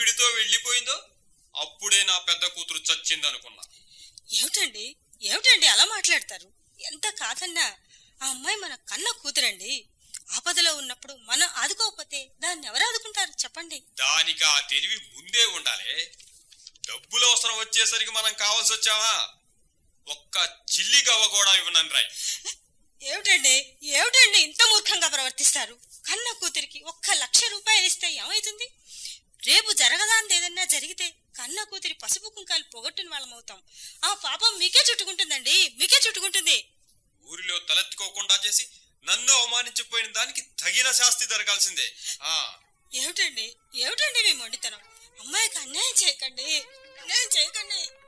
పిడితో వెళ్ళిపోయిందో అప్పుడే నా పెద్ద కూతురు చచ్చిందనుకున్నా ఏమిటండి ఏమిటండి అలా మాట్లాడతారు ఎంత కాదన్నా ఆ అమ్మాయి మన కన్న కూతురండి ఆపదలో ఉన్నప్పుడు మనం ఆదుకోకపోతే దాన్ని ఎవరు ఆదుకుంటారు చెప్పండి దానికి ఆ తెలివి ముందే ఉండాలి డబ్బులు అవసరం వచ్చేసరికి మనం కావాల్సి వచ్చావా ఒక్క చిల్లి గవ్వ కూడా ఇవ్వనని రాయ్ ఏమిటండి ఏమిటండి ఇంత మూర్ఖంగా ప్రవర్తిస్తారు కన్న కూతురికి ఒక్క లక్ష రూపాయలు ఇస్తే ఏమవుతుంది రేపు జరగదాంది ఏదన్నా జరిగితే కన్న కూతురి పసుపు కుంకాలు పొగట్టిన వాళ్ళమవుతాం ఆ పాపం మీకే చుట్టుకుంటుందండి మీకే చుట్టుకుంటుంది ఊరిలో తలెత్తుకోకుండా చేసి నన్ను అవమానించిపోయిన దానికి తగిన శాస్తి జరగాల్సిందే ఆ ఏమిటండి ఏమిటండి మీ మొండితనం అమ్మాయికి అన్యాయం చేయకండి అన్యాయం చేయకండి